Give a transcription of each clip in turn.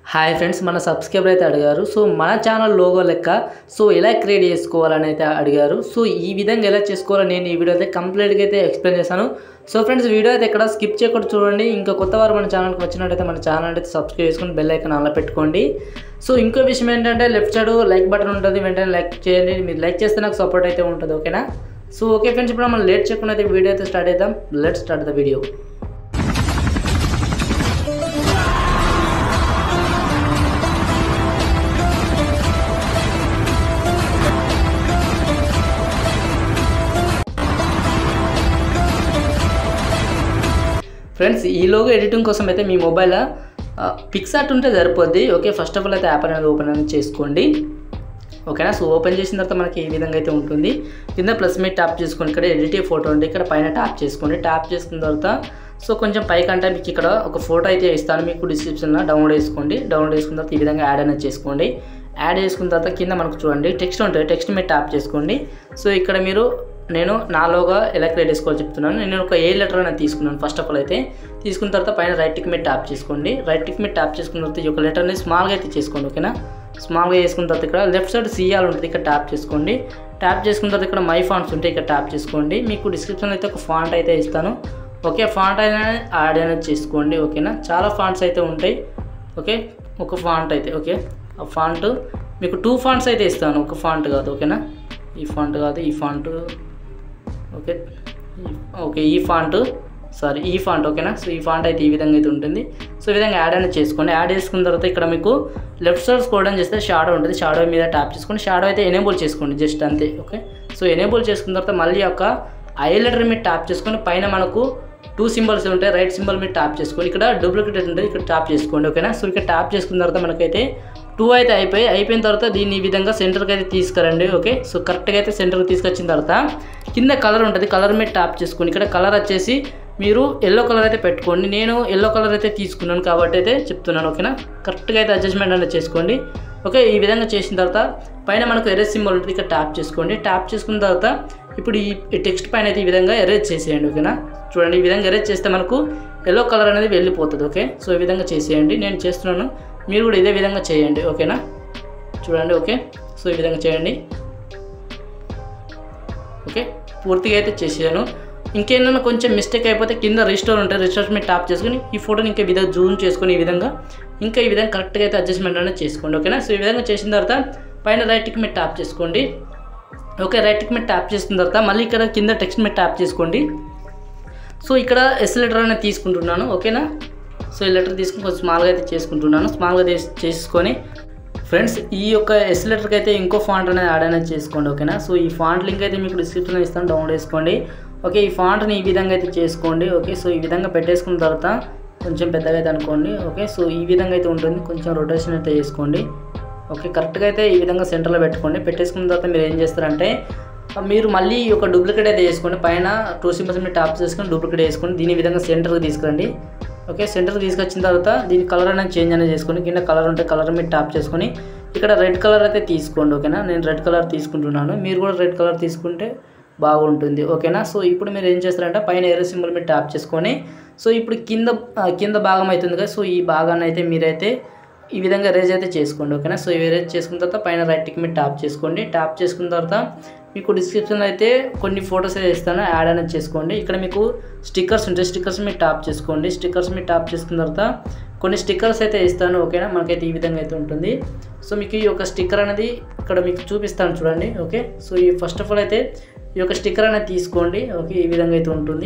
hi friends మన subscriber అయితే అడిగారు సో మన ఛానల్ లోగో లెక్క సో ఎలా క్రియేట్ చేసుకోవాలని అయితే అడిగారు సో ఈ విధంగా ఎలా చేసుకోవాలో నేను ఈ వీడియో అయితే కంప్లీట్గా అయితే ఎక్స్ప్లెయిన్ చేశాను సో ఫ్రెండ్స్ వీడియో అయితే ఇక్కడ స్కిప్ చేయకుండా చూడండి ఇంకా కొత్త వారు మన ఛానల్కి వచ్చినట్టయితే మన ఛానల్ అయితే సబ్స్క్రైబ్ చేసుకుని బెల్ ఐకాన్ అలా పెట్టుకోండి సో ఇంకో విషయం ఏంటంటే లెఫ్ట్ సైడ్ లైక్ బటన్ ఉంటుంది వెంటనే లైక్ చేయండి మీరు లైక్ చేస్తే నాకు సపోర్ట్ అయితే ఉంటుంది ఓకేనా సో ఓకే ఫ్రెండ్స్ ఇప్పుడు మనం లేట్ చేయకుండా అయితే వీడియో అయితే స్టార్ట్ చేద్దాం let start the video friends ఈ లోగో ఎడిటింగ్ కోసం అయితే మీ మొబైల్ పిక్సార్ట్ ఉంటే సరిపోద్ది ఓకే ఫస్ట్ ఆఫ్ ఆల్ అయితే యాప్ అనేది ఓపెన్ అనేది చేసుకోండి ఓకేనా సో ఓపెన్ చేసిన తర్వాత మనకి ఈ విధంగా అయితే ఉంటుంది కింద ప్లస్ మీద ట్యాప్ చేసుకోండి ఇక్కడ ఎడిట్ ఫోటో ఉంది ఇక్కడ పైన ట్యాప్ చేసుకోండి ట్యాప్ చేసుకున్న తర్వాత సో కొంచెం పైకంటే మీకు ఇక్కడ ఒక ఫోటో అయితే ఇస్తాను మీకు డిస్క్రిప్షన్లో డౌన్లోడ్ చేసుకోండి డౌన్లోడ్ చేసుకున్న తర్వాత ఈ విధంగా యాడ్ అనేది చేసుకోండి యాడ్ చేసుకున్న తర్వాత కింద మనకు చూడండి టెక్స్ట్ ఉంటుంది టెక్స్ట్ మీద ట్యాప్ చేసుకోండి సో ఇక్కడ మీరు నేను నాలోగా ఎలా క్రియేట్ చేసుకోవాలో చెప్తున్నాను నేను ఒక ఏ లెటర్ అనేది తీసుకున్నాను ఫస్ట్ ఆఫ్ ఆల్ అయితే తీసుకున్న తర్వాత పైన రైట్ టిక్ మీద ట్యాప్ చేసుకోండి రైట్ టిక్ మీద ట్యాప్ చేసుకున్న తర్వాత ఈ యొక్క లెటర్ని స్మాల్గా అయితే చేసుకోండి ఓకేనా స్మాల్గా చేసుకున్న తర్వాత ఇక్కడ లెఫ్ట్ సైడ్ సిఆర్ ఉంటుంది ఇక్కడ ట్యాప్ చేసుకోండి ట్యాప్ చేసుకున్న తర్వాత ఇక్కడ మై ఫాంట్స్ ఉంటాయి ఇక్కడ ట్యాప్ చేసుకోండి మీకు డిస్క్రిప్షన్లో అయితే ఒక ఫాంట్ అయితే ఇస్తాను ఓకే ఫాంట్ అనేది యాడ్ అనేది చేసుకోండి ఓకేనా చాలా ఫాంట్స్ అయితే ఉంటాయి ఓకే ఒక ఫాంట్ అయితే ఓకే ఆ ఫాంట్ మీకు టూ ఫాంట్స్ అయితే ఇస్తాను ఒక ఫాంట్ కాదు ఓకేనా ఈ ఫాంట్ కాదు ఈ ఫాంట్ ఓకే ఓకే ఈ ఫాంట్ సారీ ఈ ఫాంట్ ఓకేనా సో ఈ ఫాంట్ అయితే ఈ విధంగా అయితే ఉంటుంది సో ఈ విధంగా యాడ్ అనేది చేసుకోండి యాడ్ చేసుకున్న తర్వాత ఇక్కడ మీకు లెఫ్ట్ సైడ్ స్కోవడం చేస్తే షాడో ఉంటుంది షాడో మీద ట్యాప్ చేసుకోండి షాడో అయితే ఎనేబుల్ చేసుకోండి జస్ట్ అంతే ఓకే సో ఎనేబుల్ చేసుకున్న తర్వాత మళ్ళీ ఒక ఐ లెటర్ మీద ట్యాప్ చేసుకొని పైన మనకు టూ సింబల్స్ ఉంటాయి రైట్ సింబల్ మీద ట్యాప్ చేసుకోండి ఇక్కడ డూప్లికేట్ ఉంటుంది ఇక్కడ ట్యాప్ చేసుకోండి ఓకేనా సో ఇక్కడ ట్యాప్ చేసుకున్న తర్వాత మనకైతే టూ అయితే అయిపోయి అయిపోయిన తర్వాత దీన్ని ఈ విధంగా సెంటర్కి అయితే తీసుకురండి ఓకే సో కరెక్ట్గా అయితే సెంటర్కి తీసుకొచ్చిన తర్వాత కింద కలర్ ఉంటుంది కలర్ మీద ట్యాప్ చేసుకోండి ఇక్కడ కలర్ వచ్చేసి మీరు ఎల్లో కలర్ అయితే పెట్టుకోండి నేను ఎల్లో కలర్ అయితే తీసుకున్నాను కాబట్టి అయితే చెప్తున్నాను ఓకేనా కరెక్ట్గా అయితే అడ్జస్ట్మెంట్ అనేది చేసుకోండి ఓకే ఈ విధంగా చేసిన తర్వాత పైన మనకు ఎరేజ్ సింబల్ ఉంటుంది ఇక్కడ ట్యాప్ చేసుకోండి ట్యాప్ చేసుకున్న తర్వాత ఇప్పుడు ఈ టెక్స్ట్ పైన అయితే ఈ విధంగా ఎరేజ్ చేసేయండి ఓకేనా చూడండి ఈ విధంగా ఎరేజ్ చేస్తే మనకు ఎల్లో కలర్ అనేది వెళ్ళిపోతుంది ఓకే సో ఈ విధంగా చేసేయండి నేను చేస్తున్నాను మీరు కూడా ఇదే విధంగా చేయండి ఓకేనా చూడండి ఓకే సో ఈ విధంగా చేయండి ఓకే పూర్తిగా అయితే చేసాను ఇంకేమైనా కొంచెం మిస్టేక్ అయిపోతే కింద రిజిస్టర్ ఉంటుంది రిజిస్టర్ మీద ట్యాప్ చేసుకుని ఈ ఫోటోని ఇంకా విధంగా జూమ్ చేసుకుని ఈ విధంగా ఇంకా ఈ విధంగా కరెక్ట్గా అయితే అడ్జస్ట్మెంట్ అనేది చేసుకోండి ఓకేనా సో ఈ విధంగా చేసిన తర్వాత పైన రైట్కి మీద ట్యాప్ చేసుకోండి ఓకే రైట్కి మీద ట్యాప్ చేసుకున్న తర్వాత మళ్ళీ ఇక్కడ కింద టెక్స్ట్ మీద ట్యాప్ చేసుకోండి సో ఇక్కడ ఎస్ లెటర్ అనేది తీసుకుంటున్నాను ఓకేనా సో ఈ లెటర్ తీసుకుని కొంచెం స్మాల్గా అయితే చేసుకుంటున్నాను స్మాల్గా చేసుకొని ఫ్రెండ్స్ ఈ యొక్క ఎస్ లెటర్కి అయితే ఇంకో ఫాంట్ అనేది యాడ్ అనేది చేసుకోండి ఓకేనా సో ఈ ఫాంట్ లింక్ అయితే మీకు డిస్క్రిప్షన్లో ఇస్తాను డౌన్లోడ్ చేసుకోండి ఓకే ఈ ఫాంట్ని ఈ విధంగా అయితే చేసుకోండి ఓకే సో ఈ విధంగా పెట్టేసుకున్న తర్వాత కొంచెం పెద్దగా అయితే అనుకోండి ఓకే సో ఈ విధంగా అయితే ఉంటుంది కొంచెం రొటేషన్ అయితే చేసుకోండి ఓకే కరెక్ట్గా అయితే ఈ విధంగా సెంటర్లో పెట్టుకోండి పెట్టేసుకున్న తర్వాత మీరు ఏం చేస్తారంటే మీరు మళ్ళీ ఒక డూప్లికేట్ అయితే వేసుకోండి పైన టూ సింబల్స్ మీద టాప్ చేసుకొని డూప్లికేట్ వేసుకొని దీని విధంగా సెంటర్కి తీసుకురండి ఓకే సెంటర్కి తీసుకొచ్చిన తర్వాత దీని కలర్ అనేది చేంజ్ అనేది చేసుకొని కింద కలర్ ఉంటే కలర్ మీద టాప్ చేసుకొని ఇక్కడ రెడ్ కలర్ అయితే తీసుకోండి ఓకేనా నేను రెడ్ కలర్ తీసుకుంటున్నాను మీరు కూడా రెడ్ కలర్ తీసుకుంటే బాగుంటుంది ఓకేనా సో ఇప్పుడు మీరు ఏం చేస్తారంటే పైన ఎర్ర సింబల్ మీద ట్యాప్ చేసుకొని సో ఇప్పుడు కింద కింద భాగం అవుతుంది కదా సో ఈ భాగాన్ని అయితే మీరైతే ఈ విధంగా రేజ్ అయితే చేసుకోండి ఓకేనా సో రేజ్ చేసుకున్న తర్వాత పైన రైట్కి మీద ట్యాప్ చేసుకోండి ట్యాప్ చేసుకున్న తర్వాత మీకు డిస్క్రిప్షన్లో అయితే కొన్ని ఫొటోస్ అయితే ఇస్తాను యాడ్ అనేది చేసుకోండి ఇక్కడ మీకు స్టిక్కర్స్ ఉంటాయి స్టిక్కర్స్ మీద ట్యాప్ చేసుకోండి స్టిక్కర్స్ మీద ట్యాప్ చేసుకున్న తర్వాత కొన్ని స్టిక్కర్స్ అయితే ఇస్తాను ఓకేనా మనకైతే ఈ విధంగా అయితే ఉంటుంది సో మీకు ఈ యొక్క స్టిక్కర్ అనేది ఇక్కడ మీకు చూపిస్తాను చూడండి ఓకే సో ఈ ఫస్ట్ ఆఫ్ ఆల్ అయితే ఈ యొక్క స్టిక్కర్ అనేది తీసుకోండి ఓకే ఈ విధంగా అయితే ఉంటుంది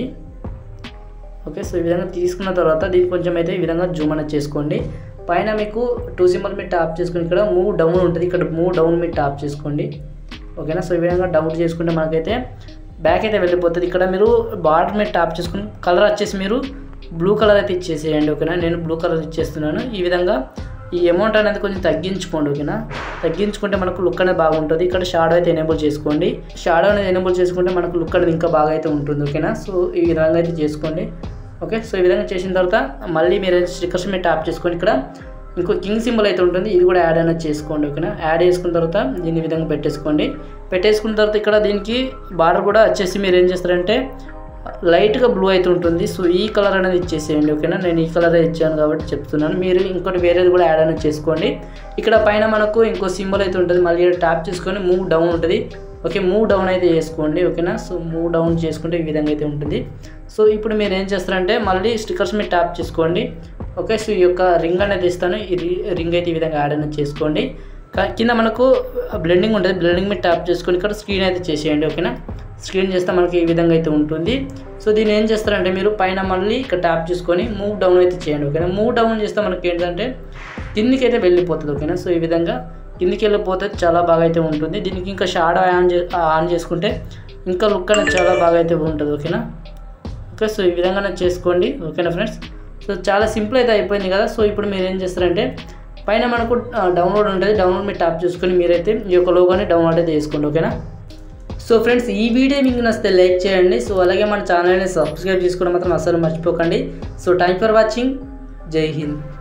ఓకే సో ఈ విధంగా తీసుకున్న తర్వాత దీన్ని కొంచెం అయితే ఈ విధంగా జూమ్ అనేది చేసుకోండి పైన మీకు టూ సింబల్ మీద ట్యాప్ చేసుకుని ఇక్కడ మూవ్ డౌన్ ఉంటుంది ఇక్కడ మూవ్ డౌన్ మీద ట్యాప్ చేసుకోండి ఓకేనా సో ఈ విధంగా డౌన్ చేసుకుంటే మనకైతే బ్యాక్ అయితే వెళ్ళిపోతుంది ఇక్కడ మీరు బార్డర్ మీద ట్యాప్ చేసుకుని కలర్ వచ్చేసి మీరు బ్లూ కలర్ అయితే ఇచ్చేసేయండి ఓకేనా నేను బ్లూ కలర్ ఇచ్చేస్తున్నాను ఈ విధంగా ఈ అమౌంట్ అనేది కొంచెం తగ్గించుకోండి ఓకేనా తగ్గించుకుంటే మనకు లుక్ అనేది బాగుంటుంది ఇక్కడ షాడో అయితే ఎనేబుల్ చేసుకోండి షాడో అనేది ఎనేబుల్ చేసుకుంటే మనకు లుక్ అనేది ఇంకా బాగా అయితే ఉంటుంది ఓకేనా సో ఈ విధంగా అయితే చేసుకోండి ఓకే సో ఈ విధంగా చేసిన తర్వాత మళ్ళీ మీరు స్టిక్కర్స్ మీద ట్యాప్ చేసుకోండి ఇక్కడ ఇంకో కింగ్ సింబల్ అయితే ఉంటుంది ఇది కూడా యాడ్ అనేది చేసుకోండి ఓకేనా యాడ్ చేసుకున్న తర్వాత దీన్ని విధంగా పెట్టేసుకోండి పెట్టేసుకున్న తర్వాత ఇక్కడ దీనికి బార్డర్ కూడా వచ్చేసి మీరు ఏం చేస్తారంటే లైట్గా బ్లూ అయితే ఉంటుంది సో ఈ కలర్ అనేది ఇచ్చేసేయండి ఓకేనా నేను ఈ కలరే ఇచ్చాను కాబట్టి చెప్తున్నాను మీరు ఇంకోటి వేరేది కూడా యాడ్ అనేది చేసుకోండి ఇక్కడ పైన మనకు ఇంకో సింబల్ అయితే ఉంటుంది మళ్ళీ ట్యాప్ చేసుకొని మూవ్ డౌన్ ఉంటుంది ఓకే మూవ్ డౌన్ అయితే చేసుకోండి ఓకేనా సో మూవ్ డౌన్ చేసుకుంటే ఈ విధంగా అయితే ఉంటుంది సో ఇప్పుడు మీరు ఏం చేస్తారంటే మళ్ళీ స్టిక్కర్స్ మీద ట్యాప్ చేసుకోండి ఓకే సో ఈ యొక్క రింగ్ అనేది ఇస్తాను ఈ రింగ్ అయితే ఈ విధంగా యాడ్ అనేది చేసుకోండి క- కింద మనకు బ్లెండింగ్ ఉంటుంది బ్లెండింగ్ మీద ట్యాప్ చేసుకొని ఇక్కడ స్క్రీన్ అయితే చేసేయండి ఓకేనా స్క్రీన్ చేస్తే మనకి ఈ విధంగా అయితే ఉంటుంది సో దీన్ని ఏం చేస్తారంటే మీరు పైన మళ్ళీ ఇక్కడ ట్యాప్ చేసుకొని మూవ్ డౌన్ అయితే చేయండి ఓకేనా మూవ్ డౌన్ చేస్తే మనకి ఏంటంటే కిందికి అయితే వెళ్ళిపోతుంది ఓకేనా సో ఈ విధంగా కిందికి వెళ్ళిపోతే చాలా బాగా అయితే ఉంటుంది దీనికి ఇంకా షాడో ఆన్ చే ఆన్ చేసుకుంటే ఇంకా లుక్ అనేది చాలా బాగా అయితే ఉంటుంది ఓకేనా ఓకే సో ఈ విధంగానే చేసుకోండి ఓకేనా ఫ్రెండ్స్ సో చాలా సింపుల్ అయితే అయిపోయింది కదా సో ఇప్పుడు మీరు ఏం చేస్తారంటే పైన మనకు డౌన్లోడ్ ఉంటుంది డౌన్లోడ్ మీద ట్యాప్ చేసుకొని మీరైతే ఈ యొక్క లోగోని డౌన్లోడ్ అయితే చేసుకోండి ఓకేనా సో ఫ్రెండ్స్ ఈ వీడియో మీకు నచ్చితే లైక్ చేయండి సో అలాగే మన ఛానల్ని సబ్స్క్రైబ్ చేసుకోవడం మాత్రం అస్సలు మర్చిపోకండి సో థ్యాంక్ ఫర్ వాచింగ్ జై హింద్